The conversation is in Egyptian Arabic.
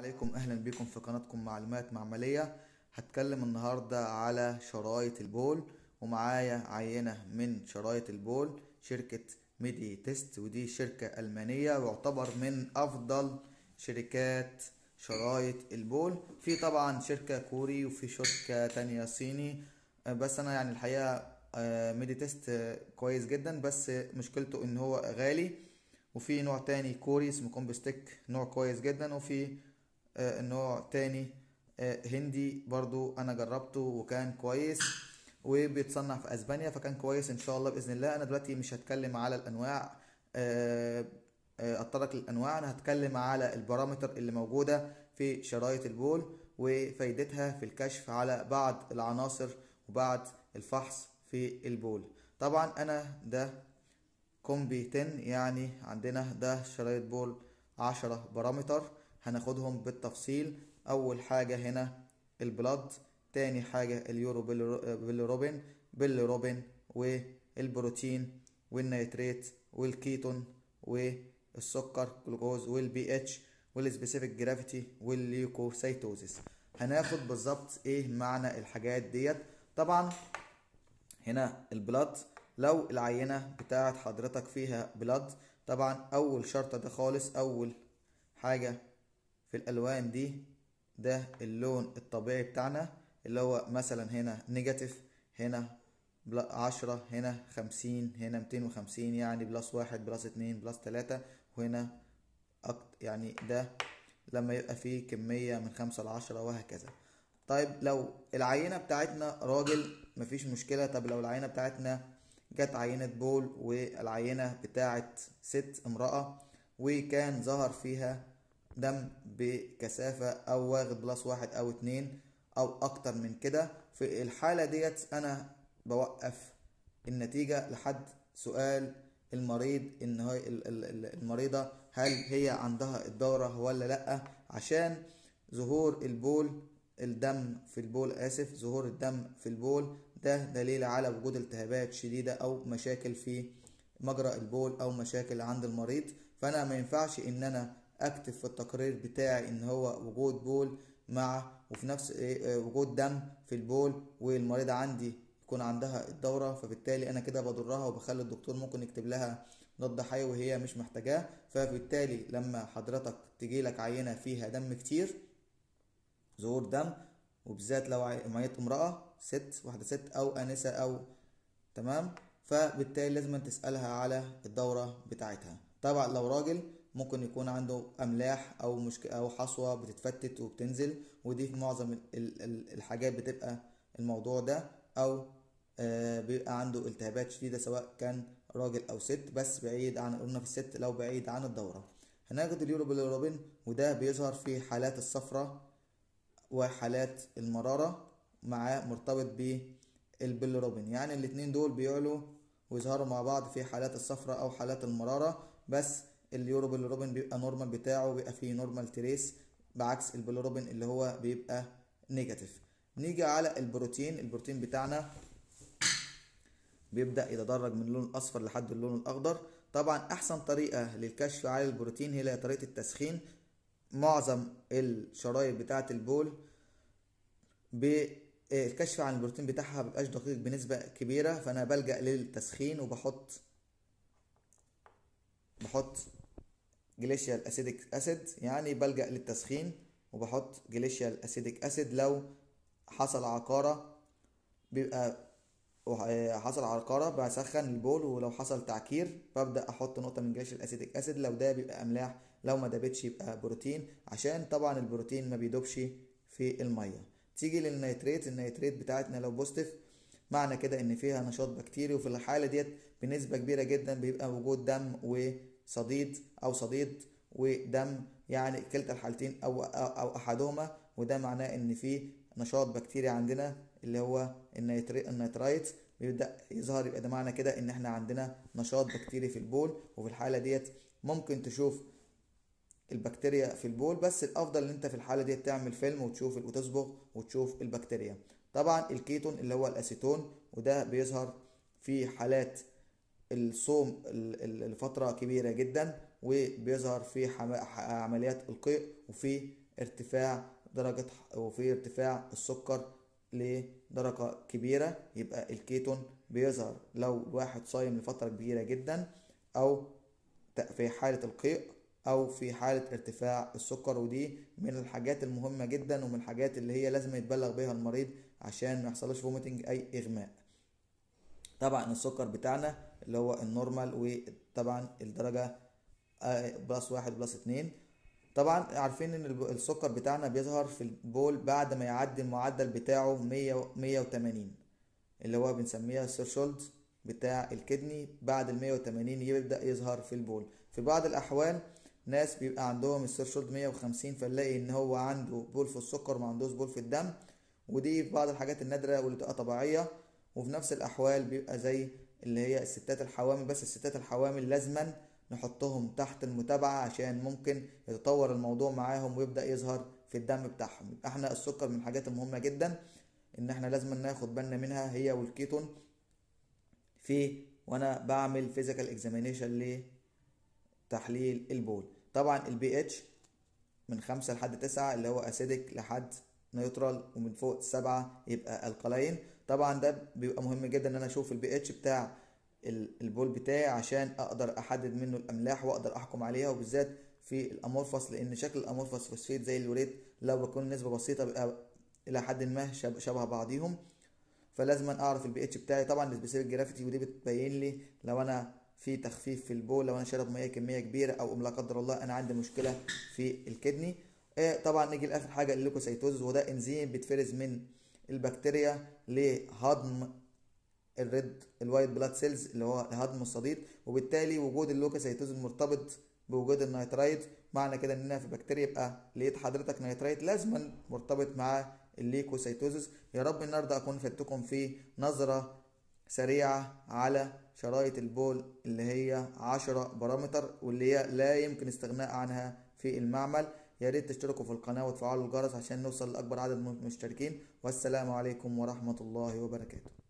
عليكم اهلا بكم في قناتكم معلومات معملية هتكلم النهاردة على شرايط البول ومعايا عينة من شرايط البول شركة ميدي تيست ودي شركة ألمانية ويعتبر من أفضل شركات شرايط البول في طبعا شركة كوري وفي شركة تانية صيني آه، بس أنا يعني الحقيقة آه، ميدي تيست آه، كويس جدا بس مشكلته إن هو غالي وفي نوع تاني كوري اسمه كومبستيك نوع كويس جدا وفي آه، نوع تاني آه، هندي برضو انا جربته وكان كويس وبيتصنع في اسبانيا فكان كويس ان شاء الله باذن الله انا دلوقتي مش هتكلم على الانواع آه، آه، اتطرق للانواع انا هتكلم على البارامتر اللي موجوده في شرايط البول وفايدتها في الكشف على بعض العناصر وبعض الفحص في البول طبعا انا ده كومبي 10 يعني عندنا ده شرايط بول عشرة بارامتر هناخدهم بالتفصيل اول حاجة هنا البلاد تاني حاجة اليورو بيليرو- بيليروبين بيليروبين والبروتين والنيتريت والكيتون والسكر جلوكوز والبي اتش والسبيسيفيك جرافيتي والليوكوسيتوزيس هناخد بالظبط ايه معنى الحاجات ديت طبعا هنا البلاد لو العينة بتاعت حضرتك فيها بلاد طبعا أول شرطة ده خالص أول حاجة في الألوان دي ده اللون الطبيعي بتاعنا اللي هو مثلا هنا نيجاتيف هنا بلا- عشرة هنا خمسين هنا ميتين وخمسين يعني بلس واحد بلس اتنين بلس تلاتة وهنا أكت يعني ده لما يبقى فيه كمية من خمسة لعشرة وهكذا طيب لو العينة بتاعتنا راجل مفيش مشكلة طب لو العينة بتاعتنا جت عينة بول والعينة بتاعت ست امرأة وكان ظهر فيها دم بكثافة أو واخد بلس واحد أو اتنين أو أكتر من كده في الحالة ديت أنا بوقف النتيجة لحد سؤال المريض ان هي ال- ال- ال- المريضة هل هي عندها الدورة ولا لأ عشان ظهور البول الدم في البول آسف ظهور الدم في البول ده دليل على وجود التهابات شديدة أو مشاكل في مجرى البول أو مشاكل عند المريض فأنا ما ينفعش إن أنا أكتب في التقرير بتاعي إن هو وجود بول مع وفي نفس إيه، آه، وجود دم في البول والمريضة عندي يكون عندها الدورة فبالتالي أنا كده بضرها وبخلي الدكتور ممكن يكتب لها مضاد حيوي وهي مش محتاجاه فبالتالي لما حضرتك تجيلك عينة فيها دم كتير ظهور دم وبالذات لو عي- ميت امرأة ست واحدة ست أو أنسة أو تمام فبالتالي لازم تسألها على الدورة بتاعتها طبعا لو راجل ممكن يكون عنده أملاح أو مشك... أو حصوة بتتفتت وبتنزل ودي في معظم ال... ال... ال- الحاجات بتبقى الموضوع ده أو آه بيبقى عنده التهابات شديدة سواء كان راجل أو ست بس بعيد عن قلنا في الست لو بعيد عن الدورة هناخد اليوروبيليروبين وده بيظهر في حالات الصفرة وحالات المرارة معاه مرتبط بالبيليروبين يعني الاتنين دول بيعلوا ويظهروا مع بعض في حالات الصفرة أو حالات المرارة بس اليوروبيليروبين بيبقى نورمال بتاعه بيبقى فيه نورمال تريس بعكس البيليروبين اللي هو بيبقى نيجاتيف نيجي على البروتين البروتين بتاعنا بيبدأ يتدرج من اللون الأصفر لحد اللون الأخضر طبعا أحسن طريقة للكشف على البروتين هي طريقة التسخين معظم الشرايط بتاعة البول بالكشف عن البروتين بتاعها مبيبقاش دقيق بنسبة كبيرة فأنا بلجأ للتسخين وبحط بحط جليشيال اسيديك اسيد يعني بلجأ للتسخين وبحط جليشيال اسيديك اسيد لو حصل عقارة بيبقى وح- حصل عرقرة بسخن البول ولو حصل تعكير ببدأ أحط نقطة من جلاش الأسيتيك أسيد لو ده بيبقى أملاح لو ما دابتش يبقى بروتين عشان طبعا البروتين ما بيدوبش في المية تيجي للنيتريت النيتريت بتاعتنا لو بوزيتيف معنى كده ان فيها نشاط بكتيري وفي الحالة ديت بنسبة كبيرة جدا بيبقى وجود دم وصديد او صديد ودم يعني كلتا الحالتين او او أو احدهما وده معناه ان في نشاط بكتيري عندنا اللي هو النيتري النيترايت بيبدأ يظهر يبقى ده معنى كده ان احنا عندنا نشاط بكتيري في البول وفي الحالة ديت ممكن تشوف البكتيريا في البول بس الافضل ان انت في الحاله دي تعمل فيلم وتشوف وتصبغ وتشوف البكتيريا طبعا الكيتون اللي هو الاسيتون وده بيظهر في حالات الصوم ال- ال- لفتره كبيره جدا وبيظهر في حم- ح- عمليات القيء وفي ارتفاع درجة وفي ارتفاع السكر لدرجة كبيرة يبقى الكيتون بيظهر لو واحد صايم لفترة كبيرة جدا أو في حالة القيء أو في حالة ارتفاع السكر ودي من الحاجات المهمة جدا ومن الحاجات اللي هي لازم يتبلغ بيها المريض عشان ما يحصلش فوميتنج أي إغماء طبعا السكر بتاعنا اللي هو النورمال وطبعا الدرجة بلس واحد بلس اتنين طبعا عارفين ان السكر بتاعنا بيظهر في البول بعد ما يعدي المعدل بتاعه مية مية وتمانين اللي هو بنسميها الثريشولد بتاع الكدني بعد ال 180 يبدأ يظهر في البول في بعض الأحوال ناس بيبقى عندهم الثريشولد 150 فنلاقي إن هو عنده بول في السكر وما عندوش بول في الدم ودي في بعض الحاجات النادرة واللي تبقى طبيعية وفي نفس الأحوال بيبقى زي اللي هي الستات الحوامل بس الستات الحوامل لازما نحطهم تحت المتابعة عشان ممكن يتطور الموضوع معاهم ويبدأ يظهر في الدم بتاعهم يبقى احنا السكر من الحاجات المهمة جدا ان احنا لازم ناخد بالنا منها هي والكيتون في وانا بعمل فيزيكال اكزامينيشن لتحليل البول طبعا البي اتش من خمسة لحد تسعة اللي هو اسيدك لحد نيوترال ومن فوق سبعة يبقى القلاين طبعا ده بيبقى مهم جدا ان انا اشوف البي اتش بتاع البول بتاعي عشان اقدر احدد منه الاملاح واقدر احكم عليها وبالذات في الامورفوس لان شكل الامورفوس فوسفيت زي اليوريت لو بكون نسبه بسيطه بيبقى الى حد ما شبه بعضيهم فلازم اعرف البي اتش بتاعي طبعا السبيسيفيك جرافيتي ودي بتبين لي لو انا في تخفيف في البول لو انا شارب ميه كميه كبيره او لا قدر الله انا عندي مشكله في الكدني إيه طبعا نيجي لاخر حاجه الليكوسيتوز وده انزيم بيتفرز من البكتيريا لهضم الريد الوايت بلاد سيلز اللي هو هضم الصديد وبالتالي وجود اللوكوسيتوز مرتبط بوجود النيترايت معنى كده ان في بكتيريا يبقى لقيت حضرتك نيترايت لازما مرتبط مع الليكوسيتوزس يا رب النهارده اكون فدتكم في نظره سريعه على شرايط البول اللي هي 10 بارامتر واللي هي لا يمكن استغناء عنها في المعمل يا ريت تشتركوا في القناه وتفعلوا الجرس عشان نوصل لاكبر عدد من المشتركين والسلام عليكم ورحمه الله وبركاته